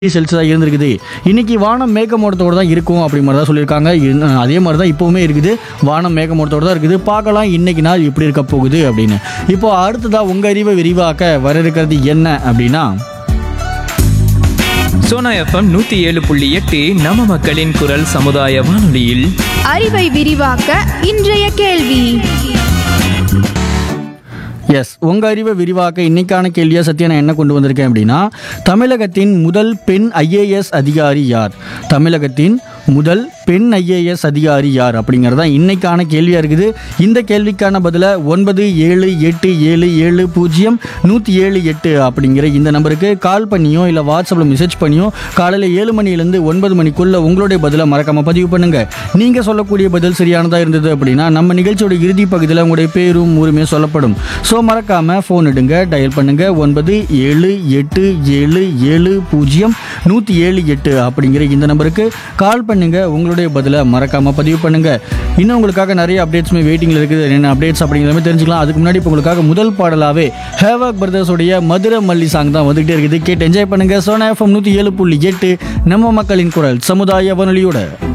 செல்சியஸாக இருந்திருக்குது இன்னைக்கு வானம் மேகமூட்டத்தோடு தான் இருக்கும் அப்படி மாதிரி தான் சொல்லியிருக்காங்க இன்னும் அதே மாதிரி தான் இப்போவுமே இருக்குது வானம் மேகமூட்டத்தோடு தான் இருக்குது பார்க்கலாம் இன்னைக்கு நாள் இப்படி இருக்க போகுது அப்படின்னு இப்போ அடுத்ததாக உங்கள் அறிவை விரிவாக்க வர இருக்கிறது என்ன அப்படின்னா சோனா எஃப்எம் நூத்தி ஏழு புள்ளி எட்டு நம்ம மக்களின் குரல் சமுதாய வானொலியில் அறிவை விரிவாக்க இன்றைய கேள்வி எஸ் உங்கள் அறிவை விரிவாக்க இன்னைக்கான கேள்வியாக சத்யா நான் என்ன கொண்டு வந்திருக்கேன் அப்படின்னா தமிழகத்தின் முதல் பெண் ஐஏஎஸ் அதிகாரி யார் தமிழகத்தின் முதல் பெண் ஐஏஎஸ் அதிகாரி யார் அப்படிங்கிறது தான் இன்னைக்கான கேள்வியாக இருக்குது இந்த கேள்விக்கான பதிலை ஒன்பது ஏழு எட்டு ஏழு ஏழு பூஜ்ஜியம் நூற்றி ஏழு எட்டு அப்படிங்கிற இந்த நம்பருக்கு கால் பண்ணியோ இல்லை வாட்ஸ்அப்பில் மெசேஜ் பண்ணியோ காலையில் ஏழு மணிலேருந்து ஒன்பது மணிக்குள்ளே உங்களுடைய பதிலை மறக்காமல் பதிவு பண்ணுங்கள் நீங்கள் சொல்லக்கூடிய பதில் சரியானதாக இருந்தது அப்படின்னா நம்ம நிகழ்ச்சியோட இறுதி பகுதியில் உங்களுடைய பேரும் ஊருமே சொல்லப்படும் ஸோ மறக்காமல் ஃபோன் எடுங்க டயல் பண்ணுங்க ஒன்பது ஏழு எட்டு ஏழு ஏழு பூஜ்ஜியம் நூற்றி ஏழு எட்டு அப்படிங்கிற இந்த நம்பருக்கு கால் பண்ணுங்க உங்களுடைய பதிலை மறக்காமல் பதிவு பண்ணுங்க இன்னும் உங்களுக்காக நிறைய அப்டேட்ஸுமே வெயிட்டிங்கில் இருக்குது என்ன அப்டேட்ஸ் அப்படிங்கிற மாதிரி தெரிஞ்சுக்கலாம் அதுக்கு முன்னாடி இப்போ உங்களுக்காக முதல் பாடலாவே ஹேவாக் பிரதர்ஸோடைய மதுரை மல்லி சாங் தான் வந்துகிட்டே இருக்குது கேட்டு என்ஜாய் பண்ணுங்க சோனா எஃப்எம் நூற்றி ஏழு புள்ளி எட்டு நம்ம மக்களின் குரல் சமுதாய வானொலியோட